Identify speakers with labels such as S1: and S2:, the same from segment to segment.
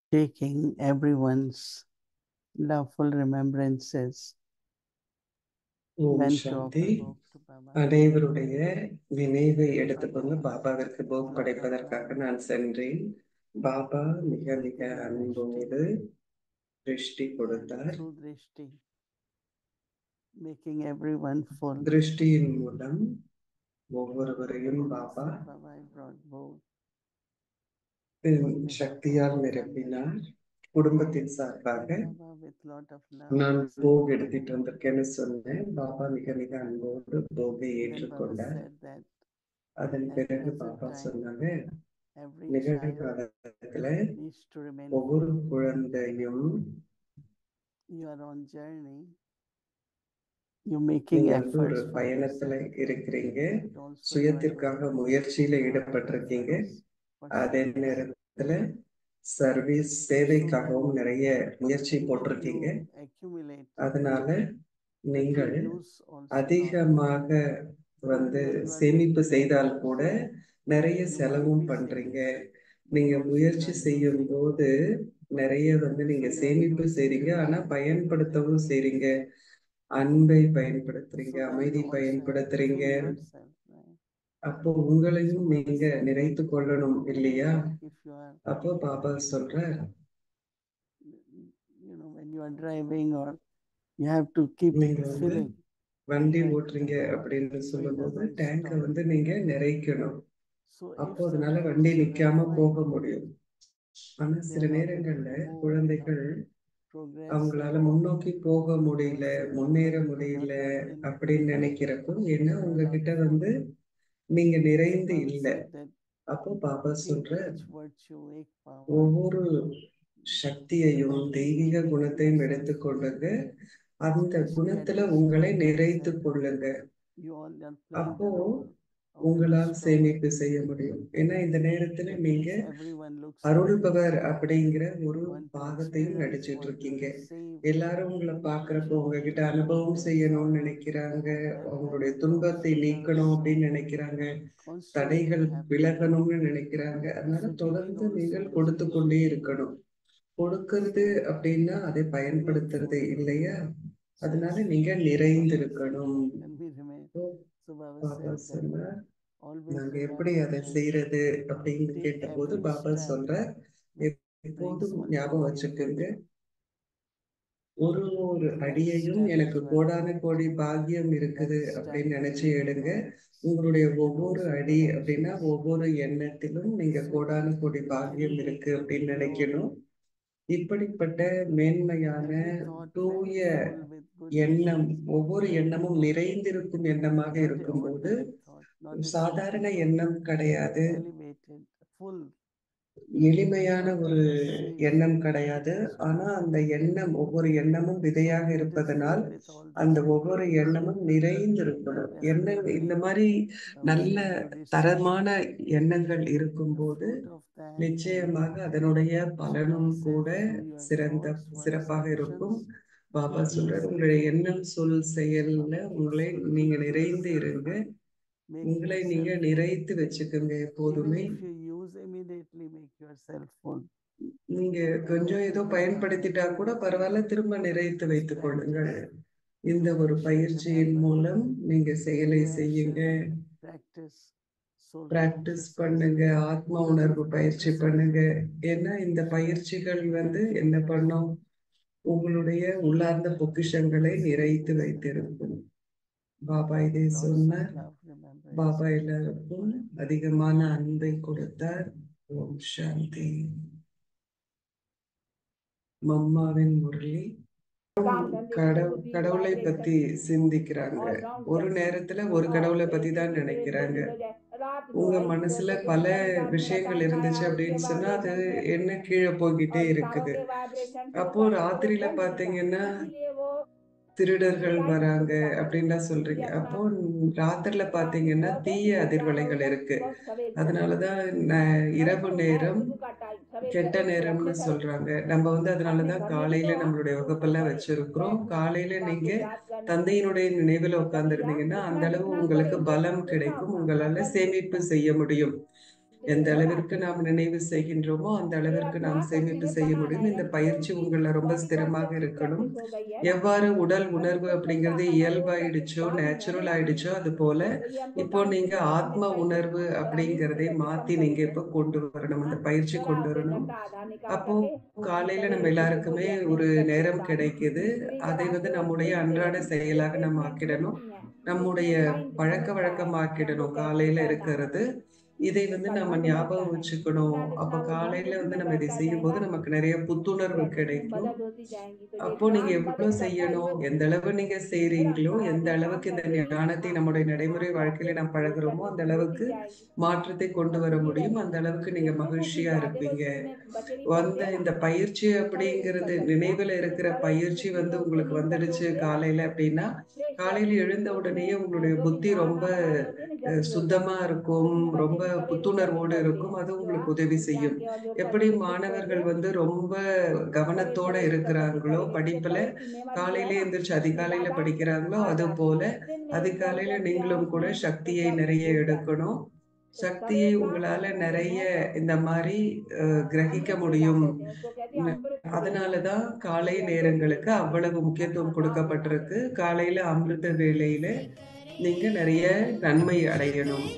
S1: taking everyone's loveful remembrances
S2: Om
S1: meant to
S2: Shanti
S1: offer hope to Baba.
S2: அனைவருடைய நினைவை எடுத்துக்கொண்டு பாபாவிற்கு போக் படைப்பதற்காக நான் சென்றேன் பாபா மிக மிக அன்போடு திருஷ்டி கொடுத்தார்
S1: Through Drishti, making everyone full.
S2: திருஷ்டியின் மூலம் ஒவ்வொருவரையும்
S1: Goodness
S2: Baba
S1: of Baba I brought both.
S2: உம், சக்தியால் நிரப்பினார் குடும்பத்தின் சார்பாக
S1: Baba with lot of love.
S2: நான் போக் எடுத்துட்டு வந்திருக்கேன்னு சொன்னேன் பாபா மிக மிக அன்போடு போகை
S1: Then Baba
S2: ஏற்றுக்கொண்டார்
S1: said that
S2: அதன்
S1: at
S2: பிறகு
S1: present
S2: பாபா
S1: time,
S2: சொன்னாங்க
S1: every child
S2: நிகழ்காலத்துல
S1: needs to remain
S2: ஒவ்வொரு
S1: full.
S2: குழந்தையும்
S1: You are on journey. You're making
S2: நீங்க வந்து ஒரு
S1: efforts for
S2: பயணத்துல
S1: yourself.
S2: இருக்கிறீங்க
S1: but also you are
S2: சுயத்திற்காக
S1: doing
S2: முயற்சியில
S1: heart
S2: ஈடுபட்டிருக்கீங்க
S1: service for
S2: அதே
S1: service.
S2: நேரத்துல சர்வீஸ் சேவைக்காகவும் நிறைய முயற்சி
S1: Even
S2: போட்டிருக்கீங்க
S1: you accumulate,
S2: அதனால
S1: but
S2: நீங்கள்
S1: you lose also lot.
S2: அதிகமாக வந்து
S1: Even when you are
S2: சேமிப்பு
S1: making
S2: செய்தால்
S1: efforts,
S2: கூட நிறைய
S1: you might
S2: செலவும்
S1: be
S2: பண்றீங்க
S1: saving, but
S2: நீங்க
S1: also you
S2: முயற்சி
S1: are
S2: செய்யும்
S1: losing.
S2: போது நிறைய வந்து
S1: So
S2: நீங்க
S1: you are
S2: சேமிப்பு
S1: using
S2: செய்றீங்க ஆனா
S1: love,
S2: பயன்படுத்தவும்
S1: practice.
S2: செய்றீங்க அன்பை பயன்படுத்துறீங்க
S1: So then
S2: அமைதி
S1: you also have to
S2: பயன்படுத்துறீங்க
S1: fill yourself, right?
S2: அப்போ
S1: So
S2: உங்களையும்
S1: Baba
S2: நீங்க
S1: said that
S2: நிறைத்து கொள்ளணும் இல்லையா
S1: like if you are,
S2: அப்போ பாபா சொல்ற
S1: you know, when you are driving or you have to keep
S2: நீங்க வந்து
S1: filling
S2: வண்டி
S1: tank.
S2: ஓட்டுறீங்க அப்படின்னு
S1: So it
S2: சொல்லும்போது
S1: doesn't
S2: டேங்கை
S1: stop.
S2: வந்து நீங்க நிறைக்கணும்
S1: So if
S2: அப்போ அதனால
S1: sometimes
S2: வண்டி
S1: you are
S2: நிக்காம
S1: fine,
S2: போக முடியும் ஆனா
S1: they
S2: சில
S1: are not able
S2: நேரங்கள்ல
S1: to move,
S2: குழந்தைகள்
S1: progress,
S2: அவங்களால
S1: and
S2: முன்னோக்கி போக முடியல
S1: also
S2: முன்னேற
S1: because you do not
S2: முடியல
S1: have enough
S2: அப்படின்னு
S1: full,
S2: நினைக்கிறப்போ ஏன்னா
S1: you are not
S2: உங்ககிட்ட
S1: full.
S2: வந்து நீங்க
S1: So
S2: நிறைந்து
S1: Baba
S2: இல்ல
S1: said that
S2: அப்போ பாபா
S1: take
S2: சொல்ற
S1: each virtue, take power,
S2: ஒவ்வொரு சக்தியையும்
S1: and
S2: தெய்வீக
S1: make
S2: குணத்தையும்
S1: yourself full.
S2: எடுத்துக்கொள்ளுங்க அந்த
S1: Especially at
S2: குணத்துல
S1: this
S2: உங்களை
S1: time, Baba
S2: நிறைத்து
S1: said
S2: கொள்ளுங்க
S1: you all are playing
S2: அப்போ
S1: the role of a
S2: உங்களால்
S1: restorer.
S2: சேமிப்பு செய்ய முடியும் ஏன்னா இந்த நேரத்துல
S1: That
S2: நீங்க
S1: means everyone looks at
S2: அருள்பவர் அப்படிங்கிற ஒரு
S1: want to
S2: பாகத்தையும்
S1: experience,
S2: நடிச்சிட்டு
S1: want to
S2: இருக்கீங்க
S1: receive,
S2: எல்லாரும் உங்களை பாக்குறப்போ
S1: joy
S2: உங்ககிட்ட
S1: to
S2: அனுபவம்
S1: remove their
S2: செய்யணும்னு
S1: sorrows,
S2: நினைக்கிறாங்க
S1: and
S2: அவங்களுடைய
S1: let
S2: துன்பத்தை நீக்கணும்
S1: obstacles
S2: அப்படின்னு நினைக்கிறாங்க
S1: constantly
S2: தடைகள்
S1: happen.
S2: விலகணும்னு நினைக்கிறாங்க அதனால
S1: So giving
S2: தொடர்ந்து
S1: also,
S2: நீங்கள்
S1: as
S2: கொடுத்து
S1: we
S2: கொண்டே
S1: shared,
S2: இருக்கணும் கொடுக்கிறது
S1: so
S2: அப்படின்னா அதை
S1: remain
S2: பயன்படுத்துறது
S1: full.
S2: இல்லையா
S1: So
S2: அதனால
S1: as
S2: நீங்க
S1: Baba said,
S2: நிறைந்திருக்கணும்
S1: and we remain.
S2: So,
S1: So Baba
S2: Baba
S1: said that
S2: சொன்னார்
S1: always
S2: நாங்க எப்படி
S1: remember
S2: அதை
S1: that
S2: செய்யறது அப்படின்னு
S1: take
S2: கேட்டபோது
S1: every
S2: பாபா
S1: step
S2: சொல்ற
S1: that brings
S2: எப்போதும்
S1: one
S2: ஞாபகம்
S1: billion
S2: வச்சுக்கோங்க
S1: virtue.
S2: ஒரு ஒரு
S1: And every
S2: அடியையும்
S1: step
S2: எனக்கு
S1: that you are
S2: கோடான
S1: doing,
S2: கோடி பாக்கியம்
S1: that
S2: இருக்குது
S1: step
S2: அப்படின்னு நினைச்சு
S1: bringing
S2: எடுங்க
S1: thoughts
S2: உங்களுடைய
S1: and
S2: ஒவ்வொரு
S1: also
S2: அடி அப்படின்னா
S1: connections.
S2: ஒவ்வொரு எண்ணத்திலும் நீங்க
S1: So
S2: கோடான கோடி பாக்கியம்
S1: elevate
S2: இருக்கு
S1: with
S2: அப்படின்னு
S1: pure,
S2: நினைக்கணும் இப்படிப்பட்ட மேன்மையான
S1: every thought
S2: தூய
S1: very full with good
S2: எண்ணம்
S1: wishes,
S2: ஒவ்வொரு எண்ணமும் நிறைந்திருக்கும் எண்ணமாக
S1: not a
S2: இருக்கும்போது
S1: ordinary thought, not a
S2: சாதாரண
S1: simple thought,
S2: எண்ணம் கிடையாது
S1: elevated, full,
S2: எளிமையான ஒரு
S1: receive
S2: எண்ணம் கிடையாது
S1: goodness to
S2: ஆனா
S1: all.
S2: அந்த எண்ணம் ஒவ்வொரு எண்ணமும்
S1: So
S2: விதையாக
S1: when it is
S2: இருப்பதனால்
S1: filled with all
S2: அந்த
S1: these
S2: ஒவ்வொரு
S1: goodness,
S2: எண்ணமும் நிறைந்து இருக்கணும்
S1: as we
S2: என்ன
S1: are
S2: இந்த
S1: doing,
S2: மாதிரி
S1: Baba
S2: நல்ல
S1: said, good wishes,
S2: தரமான எண்ணங்கள்
S1: the
S2: இருக்கும்போது
S1: fruit of that and
S2: நிச்சயமாக அதனுடைய
S1: so
S2: பலனும்
S1: Baba
S2: கூட
S1: said through your
S2: சிறந்த
S1: thoughts, words,
S2: சிறப்பாக இருக்கும்
S1: actions,
S2: பாபா
S1: make
S2: சொல்றாரு
S1: yourself
S2: உங்களுடைய
S1: full.
S2: எண்ணம் சொல்
S1: So
S2: செயல்ல
S1: Baba keeps
S2: உங்களை நீங்க
S1: repeating
S2: நிறைந்து
S1: this.
S2: இருங்க
S1: Make
S2: உங்களை நீங்க
S1: yourself full.
S2: நிறைத்து வச்சுக்கோங்க
S1: Even
S2: எப்போதுமே
S1: if you use immediately, make yourself full.
S2: நீங்க
S1: And
S2: கொஞ்சம்
S1: that
S2: ஏதோ
S1: is what Baba
S2: பயன்படுத்திட்டா கூட
S1: said.
S2: பரவாயில்ல திரும்ப நிறைத்து
S1: This
S2: வைத்துக் கொள்ளுங்கள்
S1: practice,
S2: இந்த
S1: so
S2: ஒரு
S1: we should
S2: பயிற்சியின்
S1: remember
S2: மூலம் நீங்க செயலை
S1: true
S2: செய்யுங்க
S1: action, practice, soul
S2: practice
S1: consciousness,
S2: பண்ணுங்க ஆத்ம
S1: because
S2: உணர்வு
S1: these
S2: பயிற்சி
S1: practices
S2: பண்ணுங்க ஏன்னா இந்த
S1: should
S2: பயிற்சிகள் வந்து
S1: nurture
S2: என்ன
S1: your
S2: பண்ணும்
S1: soul.
S2: உங்களுடைய உள்ளார்ந்த பொக்கிஷங்களை நிறைத்து
S1: Yes,
S2: வைத்திருக்கும் பாபா இதை
S1: Lots of
S2: சொன்னார்
S1: love, remembrance
S2: பாபா எல்லாருக்கும்
S1: for everyone.
S2: அதிகமான அன்பை கொடுத்தார் ஓம் சாந்தி மம்மாவின் முரளி கடவு கடவுளை பத்தி சிந்திக்கிறாங்க ஒரு நேரத்துல ஒரு கடவுளை பத்தி தான் நினைக்கிறாங்க உங்க மனசுல பல விஷயங்கள் இருந்துச்சு அப்படின்னு சொன்னா அது என்ன கீழே போய்கிட்டே இருக்குது அப்போ ராத்திரியில பாத்தீங்கன்னா திருடர்கள் வராங்க அப்படின்லாம் சொல்றீங்க அப்போ ராத்திரில பாத்தீங்கன்னா தீய அதிர்வலைகள் இருக்கு அதனாலதான் ந- இரவு நேரம் கெட்ட நேரம்னு சொல்றாங்க நம்ம வந்து அதனாலதான் காலையில நம்மளுடைய வகுப்பெல்லாம் வச்சிருக்கிறோம் காலையில நீங்க தந்தையினுடைய நினைவுல உட்கார்ந்து இருந்தீங்கன்னா அந்த அளவு உங்களுக்கு பலம் கிடைக்கும் உங்களால சேமிப்பு செய்ய முடியும் எந்த அளவிற்கு நாம் நினைவு செய்கின்றோமோ அந்த அளவிற்கு நாம் சேமிப்பு செய்ய முடியும் இந்த பயிற்சி உங்களை ரொம்ப ஸ்திரமாக இருக்கணும் எவ்வாறு உடல் உணர்வு அப்படிங்கிறது இயல்பாயிடுச்சோ நேச்சுரல் ஆயிடுச்சோ அது போல இப்போ நீங்க ஆத்ம உணர்வு அப்படிங்கிறதை மாத்தி நீங்க இப்ப கொண்டு வரணும் அந்த பயிற்சி கொண்டு வரணும் அப்போ காலையில நம்ம எல்லாருக்குமே ஒரு நேரம் கிடைக்குது அதை வந்து நம்முடைய அன்றாட செயலாக நம்ம ஆக்கிடணும் நம்முடைய பழக்க வழக்கமாக்கிடணும் காலையில இருக்கிறது இதை வந்து நம்ம ஞாபகம் வச்சுக்கணும் அப்ப காலையில வந்து நம்ம இதை செய்யும் போது நமக்கு நிறைய புத்துணர்வு கிடைக்கும் அப்போ நீங்க எவ்வளவு செய்யணும் எந்த அளவு நீங்க செய்றீங்களோ எந்த அளவுக்கு இந்த ஞானத்தை நம்முடைய நடைமுறை வாழ்க்கையில நாம் பழகுறோமோ அந்த அளவுக்கு மாற்றத்தை கொண்டு வர முடியும் அந்த அளவுக்கு நீங்க மகிழ்ச்சியா இருப்பீங்க வந்த இந்த பயிற்சி அப்படிங்கிறது நினைவுல இருக்கிற பயிற்சி வந்து உங்களுக்கு வந்துடுச்சு காலையில அப்படின்னா காலையில எழுந்த உடனே உங்களுடைய புத்தி ரொம்ப சுத்தமா இருக்கும் ரொம்ப புத்துணர்வோடு இருக்கும் அது உங்களுக்கு உதவி செய்யும் எப்படி மாணவர்கள் வந்து ரொம்ப கவனத்தோட இருக்கிறாங்களோ படிப்புல காலையில எந்திரிச்சு அதிகாலையில படிக்கிறாங்களோ அது போல அதிகாலையில நீங்களும் கூட சக்தியை நிறைய எடுக்கணும் சக்தியை உங்களால நிறைய இந்த மாதிரி கிரகிக்க முடியும் அதனாலதான் காலை நேரங்களுக்கு அவ்வளவு முக்கியத்துவம் கொடுக்கப்பட்டிருக்கு காலையில அமிர்த வேலையில நீங்க நிறைய நன்மை அடையணும்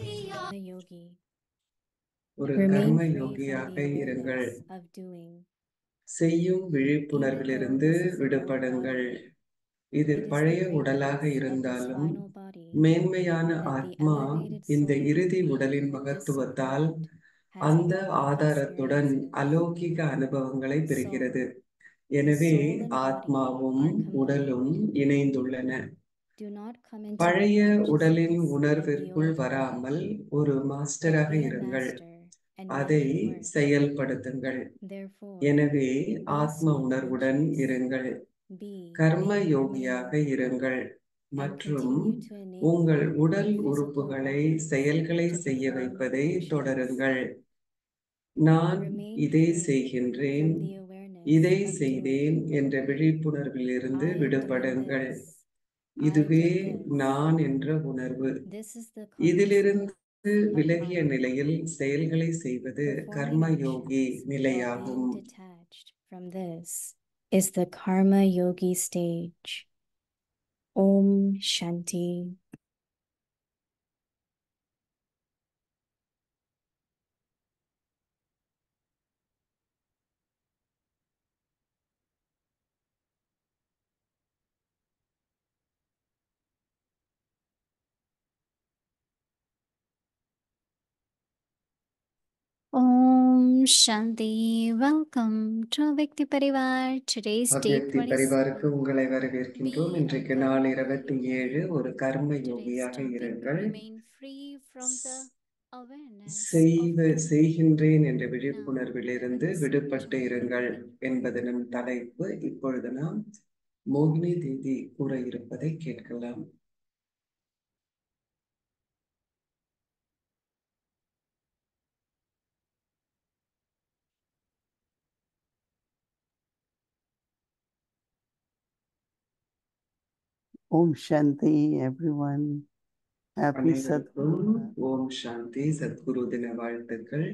S2: ஒரு கர்ம யோகியாக இருங்கள் செய்யும் விழிப்புணர்விலிருந்து விடுபடுங்கள் இது பழைய உடலாக இருந்தாலும் மேன்மையான ஆத்மா இந்த இறுதி உடலின் மகத்துவத்தால் அந்த ஆதாரத்துடன் அலௌகிக அனுபவங்களை பெறுகிறது எனவே ஆத்மாவும் உடலும் இணைந்துள்ளன பழைய உடலின் உணர்விற்குள் வராமல் ஒரு மாஸ்டராக இருங்கள் அதை செயல்படுத்துங்கள் எனவே ஆத்ம உணர்வுடன் இருங்கள் கர்ம யோகியாக இருங்கள் மற்றும் உங்கள் உடல் உறுப்புகளை செயல்களை செய்ய வைப்பதை தொடருங்கள் நான் இதை செய்கின்றேன் இதை செய்தேன் என்ற விழிப்புணர்விலிருந்து விடுபடுங்கள் இதுவே நான் என்ற உணர்வு இதிலிருந்து விலகிய நிலையில் செயல்களை செய்வது கர்மயோகி நிலையாகும்
S3: From this is the Karma Yogi stage. Om Shanti. Om Shanti. Welcome to Vikti Parivar. Today's date
S2: அவ்யக்தி பரிவாருக்கு உங்களை வரவேற்கின்றோம் இன்றைக்கு நாள் இருபத்தி ஏழு ஒரு கர்ம யோகியாக இருங்கள் செய்வ செய்கின்றேன் என்ற விழிப்புணர்விலிருந்து விடுபட்டு இருங்கள் என்பது நம் தலைப்பு இப்பொழுது நாம் மோகினி தேதி கூற இருப்பதை கேட்கலாம்
S1: Om Shanti, everyone. Happy
S2: அனைவருக்கும்
S1: Sadguru.
S2: ஓம் சாந்தி சத்குரு தின வாழ்த்துக்கள்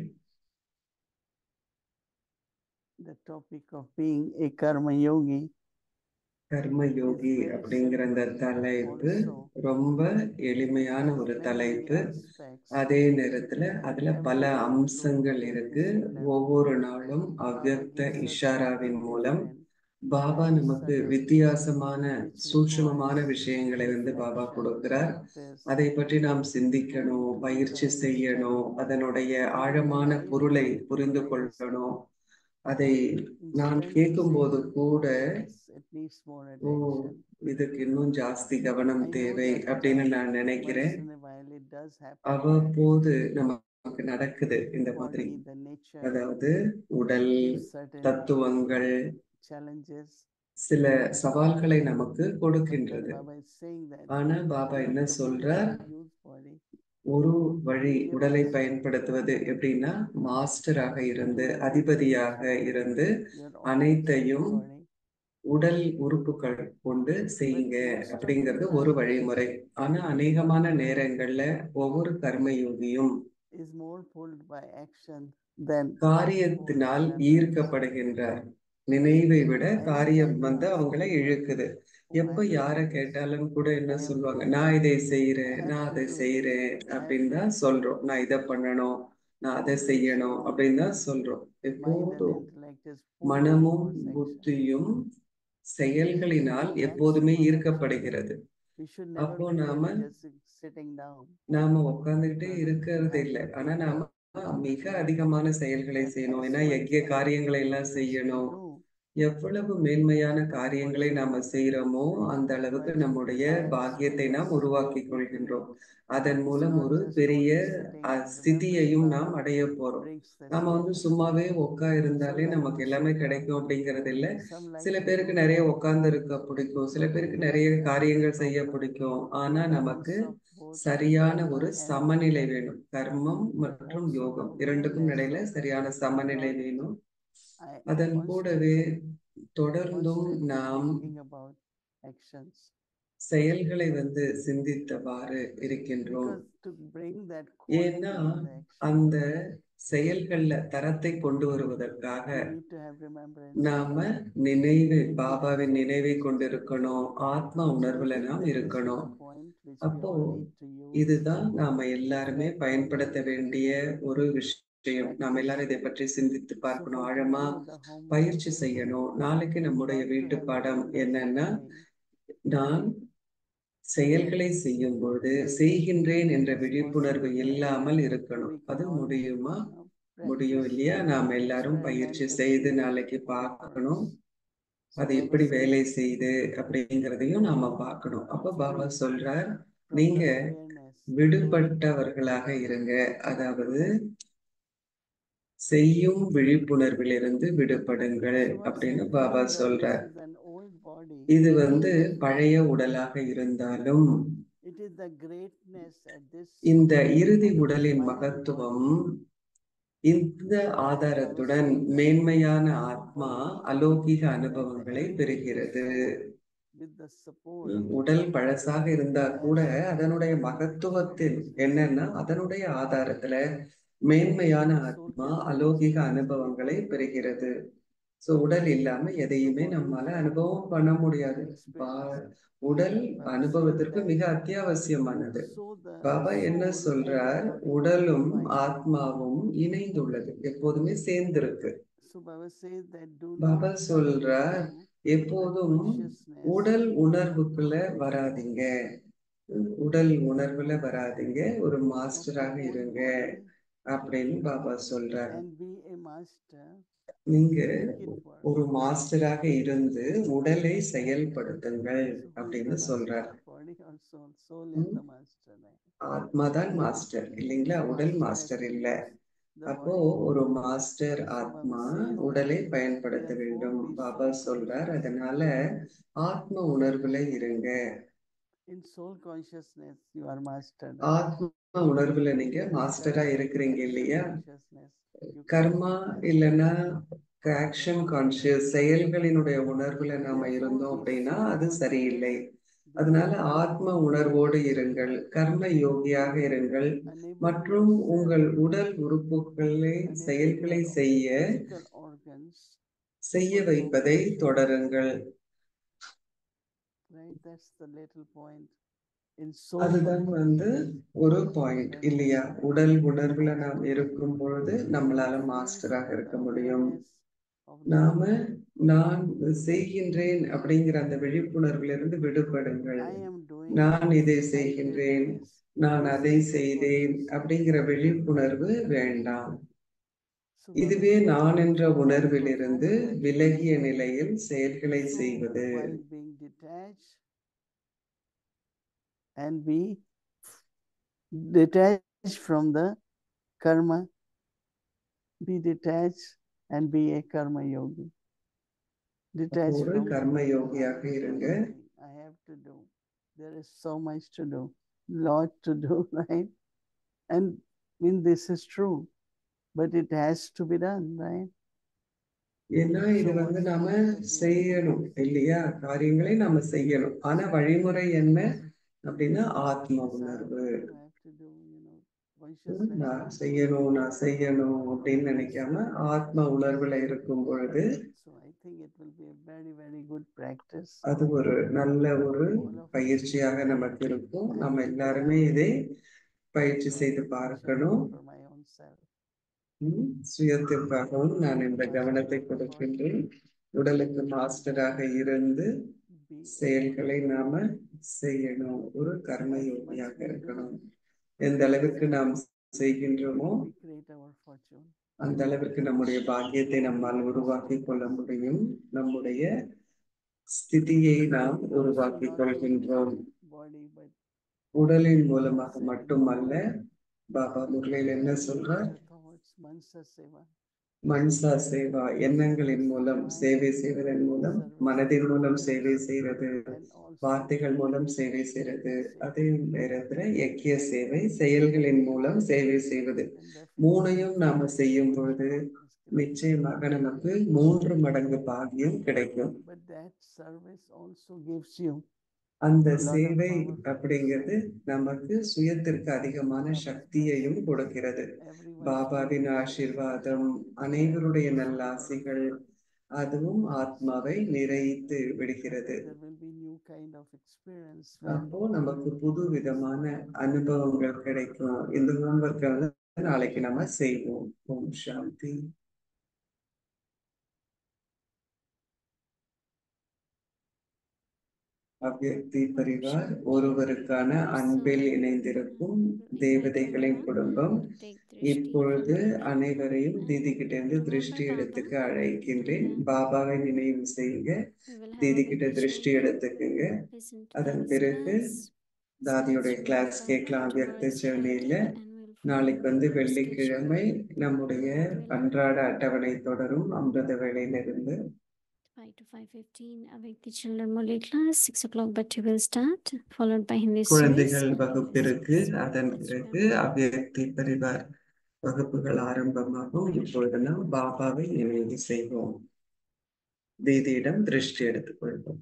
S1: The topic of being a karma yogi
S2: கர்ம யோகி அப்படிங்கிற அந்த தலைப்பு ரொம்ப எளிமையான ஒரு தலைப்பு அதே நேரத்துல அதுல பல அம்சங்கள் இருக்கு ஒவ்வொரு நாளும் அவ்யக்த இஷாராவின் மூலம் பாபா நமக்கு வித்தியாசமான சூட்சுமமான விஷயங்களை வந்து பாபா கொடுக்கிறார் அதை பற்றி நாம் சிந்திக்கணும் பயிற்சி செய்யணும் அதனுடைய ஆழமான பொருளை புரிந்து கொள்ளணும் அதை நான் கேட்கும்போது கூட ஓ இதுக்கு இன்னும் ஜாஸ்தி கவனம் தேவை அப்படின்னு நான் நினைக்கிறேன் அவ்வப்போது நமக்கு நடக்குது இந்த மாதிரி அதாவது உடல் தத்துவங்கள் சில சவால்களை நமக்கு கொடுக்கின்றது ஆனா பாபா என்ன சொல்றார் ஒரு வழி உடலை பயன்படுத்துவது எப்படின்னா மாஸ்டராக இருந்து அதிபதியாக இருந்து அனைத்தையும் உடல் உறுப்புகள் கொண்டு செய்யுங்க அப்படிங்கிறது ஒரு வழிமுறை ஆனா அநேகமான நேரங்கள்ல ஒவ்வொரு கர்மயோகியும்
S1: is more pulled by action than
S2: காரியத்தினால் ஈர்க்கப்படுகின்றார் நினைவை விட காரியம் வந்து அவங்களை இழுக்குது எப்ப யார கேட்டாலும் கூட என்ன சொல்லுவாங்க நான் இதை செய்யறேன் நான் அதை செய்யறேன் அப்படின்னு தான் சொல்றோம் நான் இதை பண்ணணும் நான் அதை செய்யணும் அப்படின்னு தான் சொல்றோம்
S1: mind and
S2: எப்போதும்
S1: intellect is pulled
S2: மனமும்
S1: towards action.
S2: புத்தியும் செயல்களினால் எப்போதுமே ஈர்க்கப்படுகிறது
S1: We should never
S2: அப்போ
S1: be
S2: நாம
S1: just sitting down.
S2: நாம உட்கார்ந்துகிட்டே இருக்கிறது இல்லை ஆனா நாம மிக அதிகமான செயல்களை செய்யணும் ஏன்னா எக்கிய காரியங்களை எல்லாம் செய்யணும்
S1: Do.
S2: எவ்வளவு மேன்மையான காரியங்களை நாம செய்யறோமோ அந்த அளவுக்கு நம்முடைய பாக்கியத்தை நாம் உருவாக்கி கொள்கின்றோம் அதன் மூலம் ஒரு பெரிய அஹ், ஸ்திதியையும் நாம் அடைய போறோம்
S1: Brings the
S2: நாம வந்து
S1: state.
S2: சும்மாவே உட்கா இருந்தாலே நமக்கு எல்லாமே கிடைக்கும் அப்படிங்கிறது இல்ல
S1: Some like
S2: சில
S1: to
S2: பேருக்கு
S1: do
S2: நிறைய உட்கார்ந்து இருக்க பிடிக்கும் சில பேருக்கு நிறைய காரியங்கள் செய்ய பிடிக்கும் ஆனா
S1: balance
S2: நமக்கு
S1: of both
S2: சரியான ஒரு
S1: karma and
S2: சமநிலை வேணும் கர்மம் மற்றும் யோகம் இரண்டுக்கும் இடையில சரியான சமநிலை வேணும்
S1: I
S2: அதன்
S1: constantly-
S2: கூடவே தொடர்ந்தும்
S1: constantly
S2: நாம்
S1: thinking about actions.
S2: செயல்களை வந்து சிந்தித்தவாறு இருக்கின்றோம்
S1: Because to bring that
S2: ஏன்னா
S1: quality in the action,
S2: அந்த செயல்கள்ல தரத்தை கொண்டு வருவதற்காக
S1: we need to have remembrance.
S2: நாம நினைவு பாபாவின் நினைவை கொண்டிருக்கணும் ஆத்ம உணர்வுல நாம் இருக்கணும் அப்போ இதுதான் நாம எல்லாருமே பயன்படுத்த வேண்டிய ஒரு விஷயம் நாம எல்லாரும் இதை பற்றி சிந்தித்து பார்க்கணும் ஆழமா பயிற்சி செய்யணும் நாளைக்கு நம்முடைய வீட்டு பாடம் என்னன்னா நான் செயல்களை செய்யும் பொழுது செய்கின்றேன் என்ற விழிப்புணர்வு இல்லாமல் இருக்கணும் அது முடியுமா முடியும் இல்லையா நாம எல்லாரும் பயிற்சி செய்து நாளைக்கு பார்க்கணும் அது எப்படி வேலை செய்யுது அப்படிங்கிறதையும் நாம பார்க்கணும் அப்ப பாபா சொல்றார் நீங்க விடுபட்டவர்களாக இருங்க அதாவது செய்யும் விழிப்புணர்விலிருந்து விடுபடுங்கள் அப்படின்னு பாபா சொல்றார் இது வந்து பழைய உடலாக இருந்தாலும் இந்த இறுதி உடலின் மகத்துவம் இந்த ஆதாரத்துடன் மேன்மையான ஆத்மா அலௌகிக அனுபவங்களை பெறுகிறது உடல் பழசாக இருந்தா கூட அதனுடைய மகத்துவத்தில் என்னன்னா அதனுடைய ஆதாரத்துல மேன்மையான ஆத்மா அலௌகிக அனுபவங்களை பெறுகிறது சோ உடல் இல்லாம எதையுமே நம்மால அனுபவம் பண்ண முடியாது பா- உடல் அனுபவத்திற்கு மிக அத்தியாவசியமானது பாபா என்ன சொல்றார் உடலும் ஆத்மாவும் இணைந்துள்ளது எப்போதுமே சேர்ந்திருக்கு பாபா சொல்றார் எப்போதும் உடல் உணர்வுக்குள்ள வராதீங்க உடல் உணர்வுல வராதீங்க ஒரு மாஸ்டராக இருங்க அப்படின்னு பாபா சொல்றார் நீங்க ஒரு மாஸ்டராக இருந்து உடலை செயல்படுத்துங்கள் அப்படின்னு சொல்றார் ஆத்மாதான் மாஸ்டர் இல்லைங்களா உடல் மாஸ்டர் இல்ல அப்போ ஒரு மாஸ்டர் ஆத்மா உடலை பயன்படுத்த வேண்டும் பாபா சொல்றார் அதனால ஆத்ம உணர்வுல இருங்க
S1: In soul consciousness, you are mastered.
S2: ஆத்ம உணர்வுல நீங்க மாஸ்டரா இருக்கிறீங்க இல்லையா
S1: Consciousness, you
S2: கர்மா இல்லைன்னா ஆக்ஷன் கான்சியஸ் செயல்களினுடைய உணர்வுல நாம இருந்தோம் அப்படின்னா அது சரியில்லை அதனால ஆத்ம உணர்வோடு இருங்கள் கர்ம யோகியாக இருங்கள்
S1: enable
S2: மற்றும்
S1: yourself
S2: உங்கள் உடல் உறுப்புகளை
S1: enable
S2: செயல்களை
S1: your
S2: செய்ய
S1: physical organs,
S2: செய்ய வைப்பதை தொடருங்கள்
S1: right? That's the little point. In soul
S2: அதுதான் வந்து ஒரு பாயிண்ட் இல்லையா உடல் உணர்வுல நாம் இருக்கும் பொழுது நம்மளால மாஸ்டராக இருக்க முடியும் நாம நான் செய்கின்றேன் அப்படிங்கிற அந்த விழிப்புணர்விலிருந்து விடுபடுங்கள் நான் இதை செய்கின்றேன் நான் அதை செய்தேன் அப்படிங்கிற விழிப்புணர்வு வேண்டாம் இதுவே நான் என்ற உணர்விலிருந்து விலகிய நிலையில் செயல்களை செய்வது
S1: and be detached from the karma, be detached and be a karma yogi. Detached
S2: ஒரு
S1: from
S2: கர்ம யோகியாக இருங்க
S1: I have to do. There is so much to do, lot to do, right? And I mean, this is true, but it has to be done, right?
S2: ஏன்னா இது வந்து நாம செய்யணும் இல்லையா காரியங்களை நாம செய்யணும் ஆனா வழிமுறை என்ன அப்படின்னா ஆத்ம உணர்வு
S1: You have to do, you know, conscious
S2: நான்
S1: life.
S2: செய்யணும் நான் செய்யணும் அப்படின்னு நினைக்காம ஆத்ம உணர்வுல இருக்கும் பொழுது
S1: So I think it will be a very, very good practice.
S2: அது ஒரு நல்ல ஒரு
S1: All of us
S2: பயிற்சியாக
S1: should
S2: நமக்கு
S1: try.
S2: இருக்கும்
S1: I
S2: நம்ம
S1: will
S2: எல்லாருமே
S1: try
S2: இதை
S1: to
S2: பயிற்சி
S1: draw
S2: செய்து
S1: attention
S2: பார்க்கணும்
S1: For my own self.
S2: ம், சுயத்திற்காகவும் நான் இந்த கவனத்தை கொடுக்கின்றேன் உடலுக்கு மாஸ்டராக இருந்து
S1: Be
S2: செயல்களை நாம செய்யணும் ஒரு கர்ம யோகியாக இருக்கணும் எந்த அளவிற்கு நாம் செய்கின்றோமோ
S1: we create our fortune.
S2: அந்த அளவிற்கு நம்முடைய பாக்கியத்தை நம்மால் உருவாக்கி கொள்ள முடியும் நம்முடைய ஸ்திதியை நாம் உருவாக்கி கொள்கின்றோம்
S1: Body, but
S2: உடலின் மூலமாக மட்டுமல்ல பாபா முரளியில் என்ன சொல்றார்
S1: the thoughts, mansa seva.
S2: Mansa Seva எண்ணங்களின் மூலம் சேவை செய்வதன் மூலம் மனதின் மூலம் சேவை செய்யறது
S1: And also
S2: வார்த்தைகள் மூலம் சேவை செய்யறது அதே நேரத்துல எக்கிய சேவை செயல்களின் மூலம் சேவை செய்வது
S1: and definitely
S2: மூணையும் நாம செய்யும் பொழுது
S1: is given.
S2: நிச்சயமாக நமக்கு மூன்று மடங்கு பாக்கியம் கிடைக்கும்
S1: But that service also gives you
S2: அந்த
S1: lot of
S2: சேவை
S1: power.
S2: அப்படிங்கிறது நமக்கு சுயத்திற்கு அதிகமான சக்தியையும் கொடுக்கிறது
S1: everyone's
S2: பாபாவின்
S1: blessings.
S2: ஆசீர்வாதம் அனைவருடைய நல்லாசிகள் அதுவும் ஆத்மாவை நிறைத்து விடுகிறது
S1: There will be new kind of experience
S2: அப்போ
S1: when
S2: நமக்கு புது விதமான அனுபவங்கள் கிடைக்கும் இந்த ஹோம்ஒர்க்கை நாளைக்கு நம்ம செய்வோம் ஓம் சாந்தி அவ்யக்தி பரிவார் ஒருவருக்கான அன்பில் இணைந்திருக்கும் தேவதைகளின் குடும்பம் இப்பொழுது அனைவரையும் தீதி கிட்ட இருந்து திருஷ்டி இடத்துக்கு அழைக்கின்றேன் பாபாவை நினைவு செய்யுங்க தீதி கிட்ட திருஷ்டி எடுத்துக்குங்க அதன் பிறகு தாதியோடைய கிளாஸ் கேட்கலாம் அவ்யக்த ஜேர்னியில நாளைக்கு வந்து வெள்ளிக்கிழமை நம்முடைய அன்றாட அட்டவணை தொடரும் அமிர்த வேளையிலிருந்து
S3: 5 to 5.15, awake the children Murli class. 6 o'clock, Bhatti will start, followed by Hindi
S2: குழந்தைகள்
S3: series.
S2: வகுப்பிற்கு அதன் பிறகு அவ்யக்தி பரிவார் வகுப்புகள் ஆரம்பமாகும் இப்பொழுது நாம் பாபாவை நினைவு செய்வோம் தீதியிடம் திருஷ்டி எடுத்துக்கொள்வோம்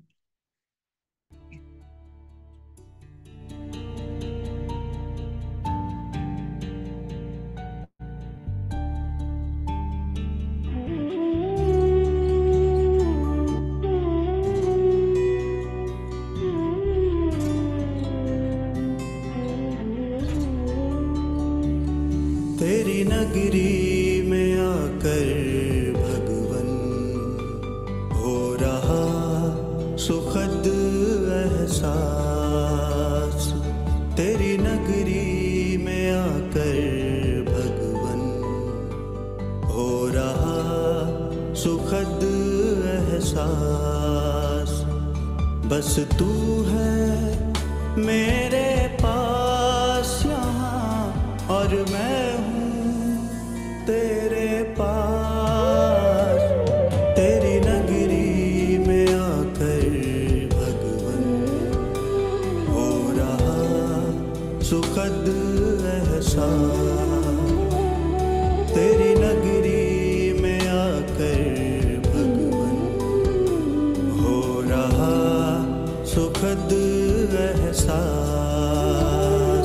S4: तेरी नगरी में आकर भगवन हो रहा सुखद एहसास तेरी नगरी में आकर भगवन हो रहा सुखद एहसास बस तू है मेरे पास यहाँ और मैं हूँ तेरे पास तेरी नगरी में आकर भगवन हो रहा सुखद एहसास तेरी नगरी में आकर भगवन हो रहा सुखद एहसास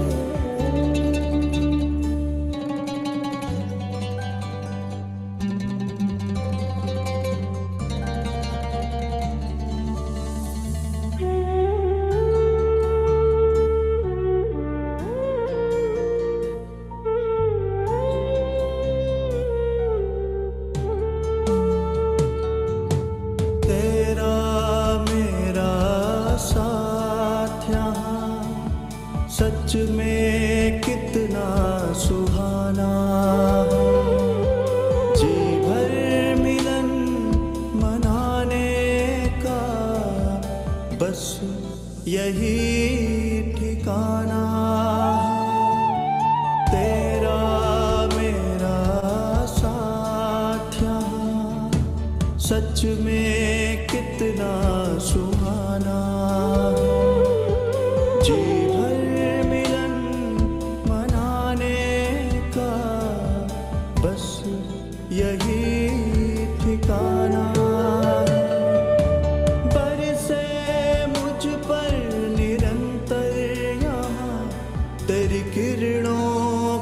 S4: तेरा मेरा साथ यहाँ सच में कितना सुहाना है जी भर मिलन मनाने का बस यही ठिकाना है तेरा मेरा साथ यहाँ सच में कितना सुहाना है। जी भर मिलन मनाने का बस यही ठिकाना है। बरसे मुझ पर निरंतर यहाँ तेरी किरणों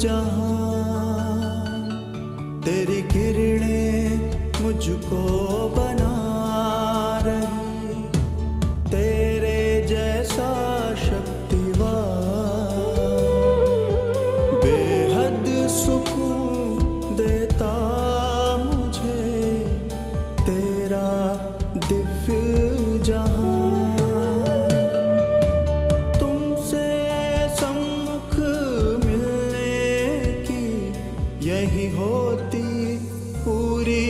S4: जहां तेरी किरणें मुझको बना रही तेरे जैसा शक्तिवान बेहद सुकून देता मुझे तेरा दिव्य जहां तुमसे सम्मुख मिलने की यही होती पूरी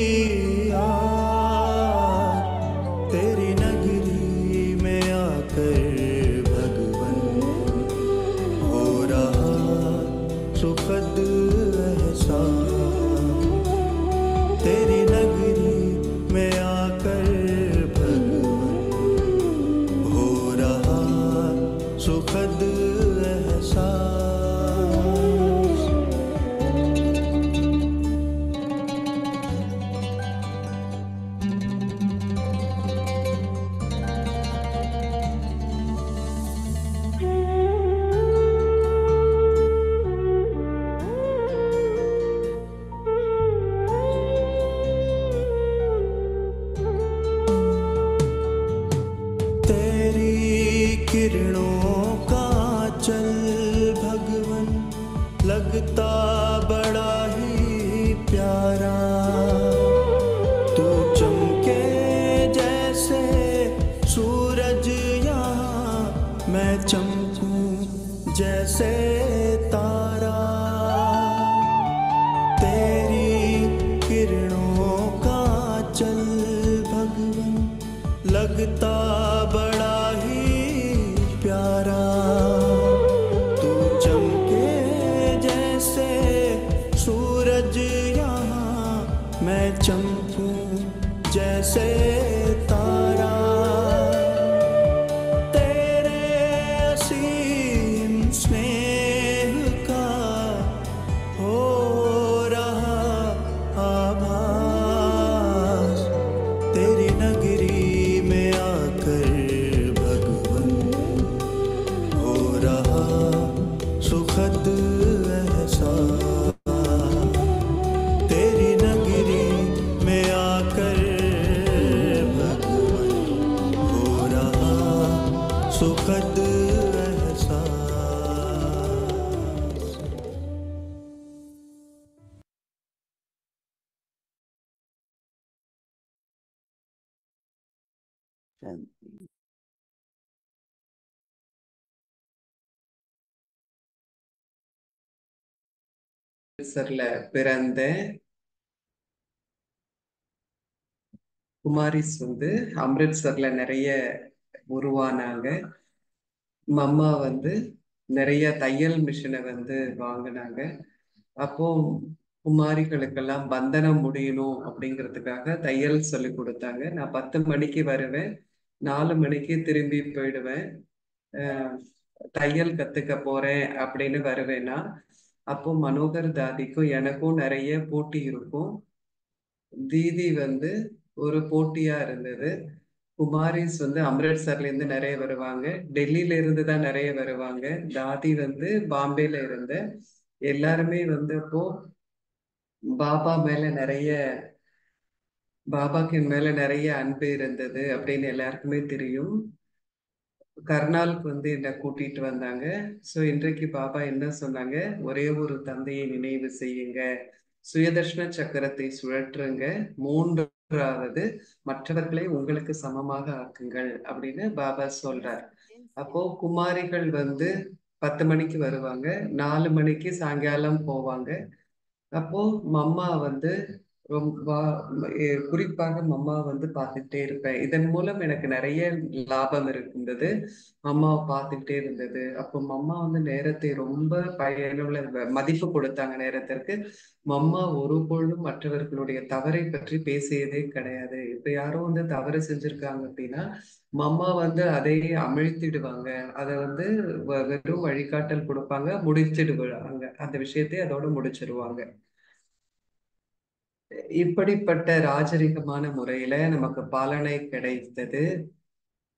S4: आस तेरी नगरी में आकर भगवन हो रहा सुखद एहसास तेरी नगरी में आकर भगवन हो रहा सुखद एहसास तेरी किरणों का चल भगवन लगता बड़ा ही प्यारा तू चमके जैसे सूरज यहाँ मैं चमकूं जैसे तारा तेरी किरणों का चल भगवन लगता बड़ा ही प्यारा तू चमके जैसे सूरज यहाँ मैं चमकूं जैसे तारा तेरे असीम स्नेह का हो रहा आभास तेरी नगरी में आकर भगवन हो रहा सुखद एहसास तेरी नगरी में आकर भगवन हो रहा सुखद एहसास
S1: Shanti.
S2: அமிர்தசர்ல பிறந்த குமாரிஸ் வந்து அமிர்தசர்ல நிறைய உருவானாங்க மம்மா வந்து நிறைய தையல் மிஷினை வந்து வாங்கினாங்க அப்போ குமாரிகளுக்கெல்லாம் பந்தனம் முடியணும் அப்படிங்கிறதுக்காக தையல் சொல்லி கொடுத்தாங்க நான் பத்து மணிக்கு வருவேன் நாலு மணிக்கு திரும்பி போயிடுவேன் அஹ் தையல் கத்துக்க போறேன் அப்படின்னு வருவேன்னா அப்போ மனோகர் தாதிக்கும் எனக்கும் நிறைய போட்டி இருக்கும் தீதி வந்து ஒரு போட்டியா இருந்தது குமாரிஸ் வந்து அம்ரிட்சர்ல இருந்து நிறைய வருவாங்க டெல்லியில இருந்து தான் நிறைய வருவாங்க தாதி வந்து பாம்பேல இருந்து எல்லாருமே வந்து அப்போ பாபா மேல நிறைய பாபாக்கு என் மேல நிறைய அன்பு இருந்தது அப்படின்னு எல்லாருக்குமே தெரியும் கர்னாலுக்கு வந்து என்னை கூட்டிட்டு வந்தாங்க சோ இன்றைக்கு பாபா என்ன சொன்னாங்க ஒரே ஒரு தந்தையை நினைவு செய்யுங்க சுயதர்ஷன சக்கரத்தை சுழற்றுங்க மூன்றாவது மற்றவர்களை உங்களுக்கு சமமாக ஆக்குங்கள் அப்படின்னு பாபா சொல்றார் அப்போ குமாரிகள் வந்து பத்து மணிக்கு வருவாங்க நாலு மணிக்கு சாயங்காலம் போவாங்க அப்போ மம்மா வந்து ரொம்ப எ- குறிப்பாக மம்மா வந்து பார்த்துக்கிட்டே இருப்பேன் இதன் மூலம் எனக்கு நிறைய லாபம் இருந்தது மம்மாவை பார்த்துக்கிட்டே இருந்தது அப்போ மம்மா வந்து நேரத்தை ரொம்ப பயனுள்ள வ- மதிப்பு கொடுத்தாங்க நேரத்திற்கு மம்மா ஒரு பொழுதும் மற்றவர்களுடைய தவறை பற்றி பேசியதே கிடையாது இப்ப யாரும் வந்து தவறு செஞ்சிருக்காங்க அப்படின்னா மம்மா வந்து அதை அமிழ்த்திடுவாங்க அதை வந்து வ- வெறும் வழிகாட்டல் கொடுப்பாங்க முடிச்சிடுவாங்க அந்த விஷயத்தை அதோட முடிச்சிடுவாங்க இப்படிப்பட்ட ராஜரிகமான முறையில நமக்கு பாலனை கிடைத்தது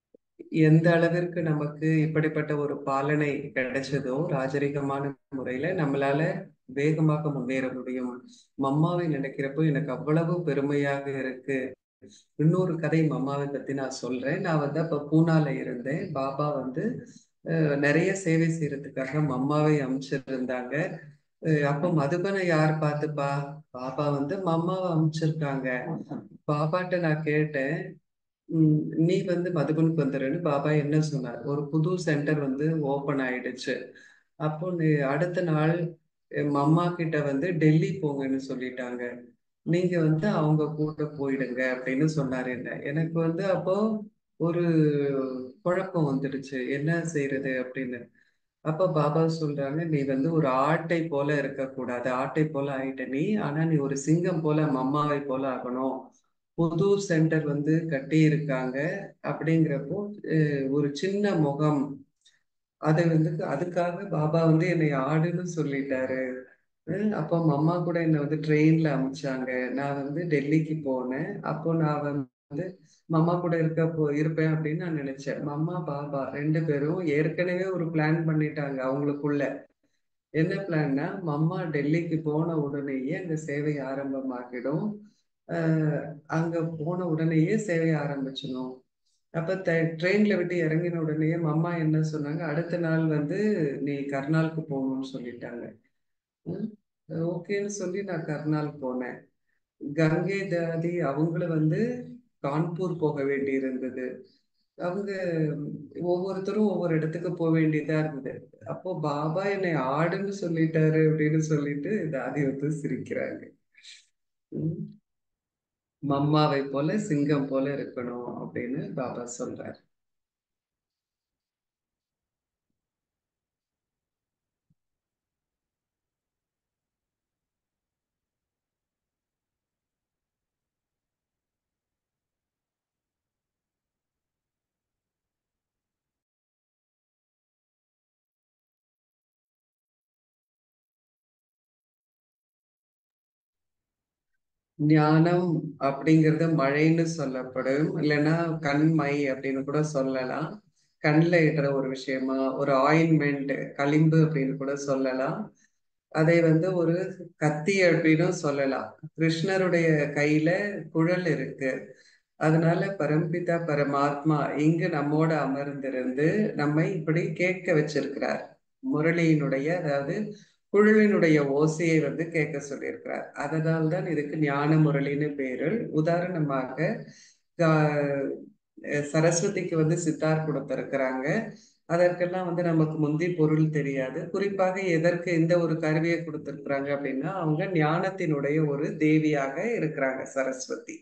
S2: எந்த அளவிற்கு நமக்கு இப்படிப்பட்ட ஒரு பாலனை கிடைச்சதோ ராஜரிகமான முறையில நம்மளால வேகமாக முன்னேற முடியும் மம்மாவை நினைக்கிறப்போ எனக்கு அவ்வளவு பெருமையாக இருக்கு இன்னொரு கதை மம்மாவை பத்தி நான் சொல்றேன் நான் வந்து அப்ப பூனால இருந்தேன் பாபா வந்து அஹ், நிறைய சேவை செய்யறதுக்காக மம்மாவை அமைச்சிருந்தாங்க அஹ், அப்போ மதுபனை யார் பார்த்துப்பா பாபா வந்து மம்மாவை அமைச்சிருக்காங்க பாபாட்ட நான் கேட்டேன் உம் நீ வந்து மதுபனுக்கு வந்துடுன்னு பாபா என்ன சொன்னார் ஒரு புது சென்டர் வந்து ஓபன் ஆயிடுச்சு அப்போ நீ அடுத்த நாள் எம் அம்மா கிட்ட வந்து டெல்லி போங்கன்னு சொல்லிட்டாங்க நீங்க வந்து அவங்க கூட போயிடுங்க அப்படின்னு சொன்னாரு என்ன எனக்கு வந்து அப்போ ஒரு குழப்பம் வந்துடுச்சு என்ன செய்யறது அப்படின்னு அப்ப பாபா சொல்றாங்க நீ வந்து ஒரு ஆட்டை போல இருக்கக்கூடாது ஆட்டை போல ஆயிட்ட நீ ஆனா நீ ஒரு சிங்கம் போல மம்மாவை போல ஆகணும் புது சென்டர் வந்து கட்டி இருக்காங்க அப்படிங்கிறப்போ அஹ், ஒரு சின்ன முகம் அதை வந்து அதுக்காக பாபா வந்து என்னை ஆடுன்னு சொல்லிட்டாரு அஹ் அப்போ அம்மா கூட என்னை வந்து ட்ரெயின்ல அமிச்சாங்க நான் வந்து டெல்லிக்கு போனேன் அப்போ நான் வந்து மம்மா கூட இருக்க போ இருப்பேன் அப்படின்னு நான் நினைச்சேன் மம்மா பாபா ரெண்டு பேரும் ஏற்கனவே ஒரு பிளான் பண்ணிட்டாங்க அவங்களுக்குள்ள என்ன பிளான்னா மம்மா டெல்லிக்கு போன உடனேயே அங்க சேவை ஆரம்பமாகிடும் ஆஹ் அங்க போன உடனேயே சேவை ஆரம்பிச்சிடும் அப்ப ட்ரெயின்ல விட்டு இறங்கின உடனேயே மம்மா என்ன சொன்னாங்க அடுத்த நாள் வந்து நீ கர்னாலுக்கு போகணும்னு சொல்லிட்டாங்க ஓகேன்னு சொல்லி நான் கர்னால் போனேன் கங்கை தாதி அவங்கள வந்து கான்பூர் போக வேண்டி இருந்தது அவங்க ஒவ்வொருத்தரும் ஒவ்வொரு இடத்துக்கு போக வேண்டியதா இருந்தது அப்போ பாபா என்னை ஆடுன்னு சொல்லிட்டாரு அப்படின்னு சொல்லிட்டு தாதி வந்து சிரிக்கிறாங்க உம் மம்மாவை போல சிங்கம் போல இருக்கணும் அப்படின்னு பாபா சொல்றாரு ஞானம் அப்படிங்கிறது மழைன்னு சொல்லப்படும் இல்லைன்னா கண்மை அப்படின்னு கூட சொல்லலாம் கண்ணில் இடுற ஒரு விஷயமா ஒரு ஆயின்மெண்ட் களிம்பு அப்படின்னு கூட சொல்லலாம் அதை வந்து ஒரு கத்தி அப்படின்னும் சொல்லலாம் கிருஷ்ணருடைய கையில குழல் இருக்கு அதனால பரம்பிதா பரமாத்மா இங்கு நம்மோட அமர்ந்திருந்து நம்மை இப்படி கேட்க வச்சிருக்கிறார் முரளியினுடைய அதாவது குழலினுடைய ஓசையை வந்து கேட்க சொல்லியிருக்கிறார் அதனால் தான் இதுக்கு ஞான முரளின்னு பேரு உதாரணமாக கா- சரஸ்வதிக்கு வந்து சித்தார் கொடுத்திருக்கிறாங்க அதற்கெல்லாம் வந்து நமக்கு முந்தி பொருள் தெரியாது குறிப்பாக எதற்கு இந்த ஒரு கருவியை கொடுத்திருக்கிறாங்க அப்படின்னா அவங்க ஞானத்தினுடைய ஒரு தேவியாக இருக்கிறாங்க சரஸ்வதி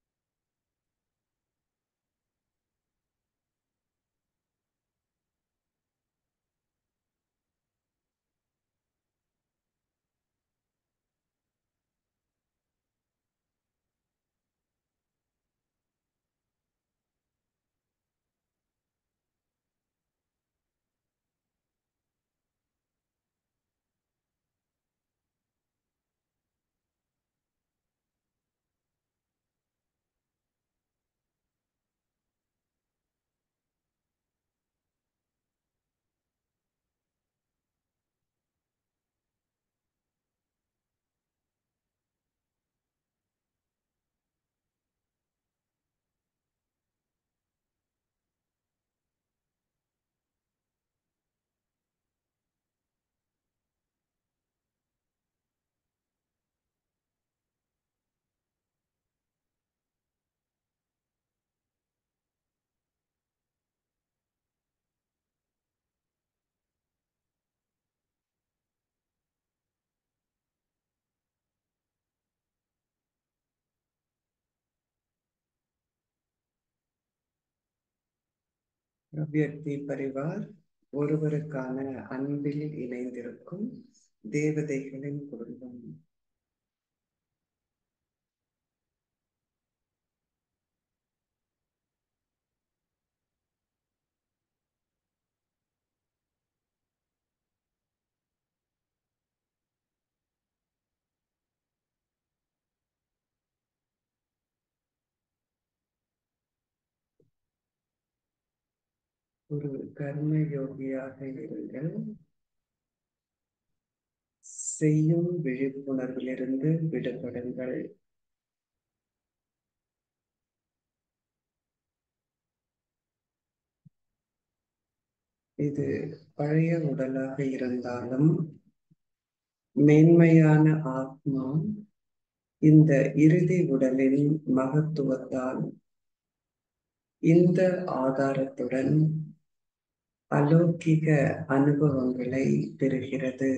S2: அவ்யக்தி பரிவார் ஒருவருக்கான அன்பில் இணைந்திருக்கும் தேவதைகளின் குடும்பம் ஒரு கர்ம யோகியாக இருங்கள் செய்யும் விழிப்புணர்விலிருந்து விடுபடுங்கள் இது பழைய உடலாக இருந்தாலும் மேன்மையான ஆத்மா இந்த இறுதி உடலின் மகத்துவத்தால் இந்த ஆதாரத்துடன் அலௌகிக அனுபவங்களை பெறுகிறது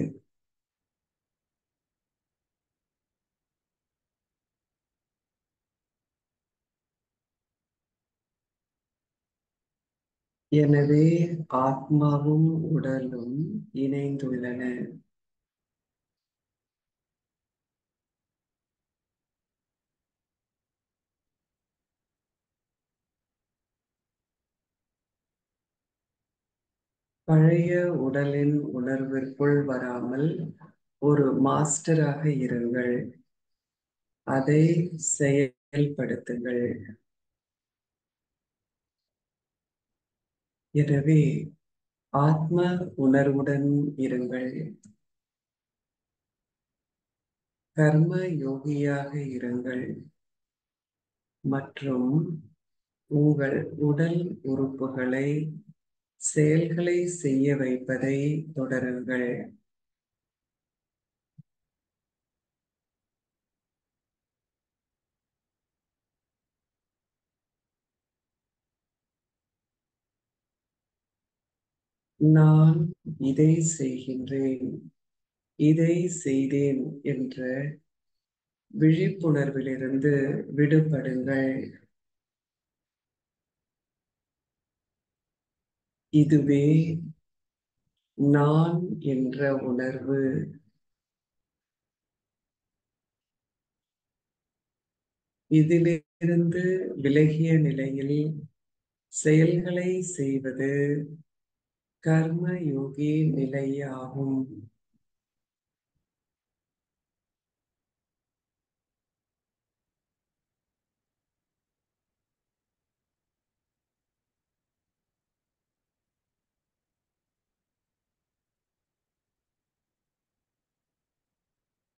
S2: எனவே ஆத்மாவும் உடலும் இணைந்துள்ளன பழைய உடலின் உணர்விற்குள் வராமல் ஒரு மாஸ்டராக இருங்கள் அதை செயல்படுத்துங்கள் எனவே ஆத்ம உணர்வுடன் இருங்கள் கர்ம யோகியாக இருங்கள் மற்றும் உங்கள் உடல் உறுப்புகளை செயல்களை செய்ய வைப்பதை தொடருங்கள் நான் இதை செய்கின்றேன் இதை செய்தேன் என்ற விழிப்புணர்விலிருந்து விடுபடுங்கள் இதுவே நான் என்ற உணர்வு இதிலிருந்து விலகிய நிலையில் செயல்களை செய்வது கர்ம யோகி நிலையாகும்